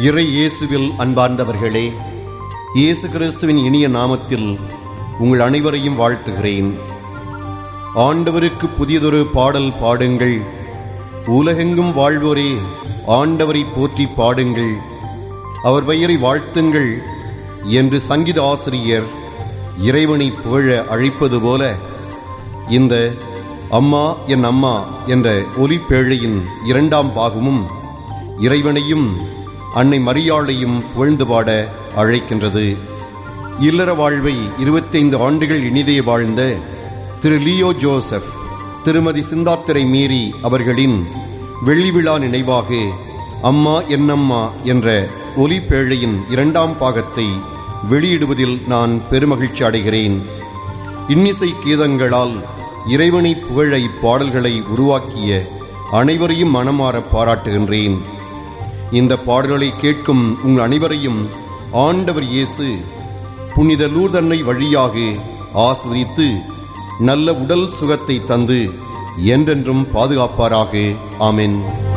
இறை இயேசுவில் அன்பார்ந்தவர்களே இயேசு கிறிஸ்துவின் இனிய நாமத்தில் உங்கள் அனைவரையும் வாழ்த்துகிறேன் ஆண்டவருக்கு புதியதொரு பாடல் பாடுங்கள் உலகெங்கும் வாழ்வோரே ஆண்டவரை போற்றி பாடுங்கள் அவர் பெயரை வாழ்த்துங்கள் என்று சங்கீத ஆசிரியர் இறைவனை புகழ அழைப்பது போல இந்த அம்மா என் அம்மா என்ற ஒலிப்பேழையின் இரண்டாம் பாகமும் இறைவனையும் அன்னை மரியாளையும் புகழ்ந்து பாட அழைக்கின்றது இல்லற வாழ்வை இருபத்தைந்து ஆண்டுகள் இனிதே வாழ்ந்த திரு லியோ ஜோசப் திருமதி சிந்தாத்திரை மீறி அவர்களின் வெள்ளி விழா நினைவாக அம்மா என்னம்மா என்ற ஒலிப்பேழையின் இரண்டாம் பாகத்தை வெளியிடுவதில் நான் பெருமகிழ்ச்சி அடைகிறேன் இன்னிசை கீதங்களால் இறைவனை புகழ இப்பாடல்களை உருவாக்கிய அனைவரையும் மனமாற பாராட்டுகின்றேன் இந்த பாடல்களை கேட்கும் உங்கள் அனைவரையும் ஆண்டவர் இயேசு புனித லூர்தன்னை வழியாக ஆஸ்வதித்து நல்ல உடல் சுகத்தை தந்து என்றென்றும் பாதுகாப்பாராக ஆமென்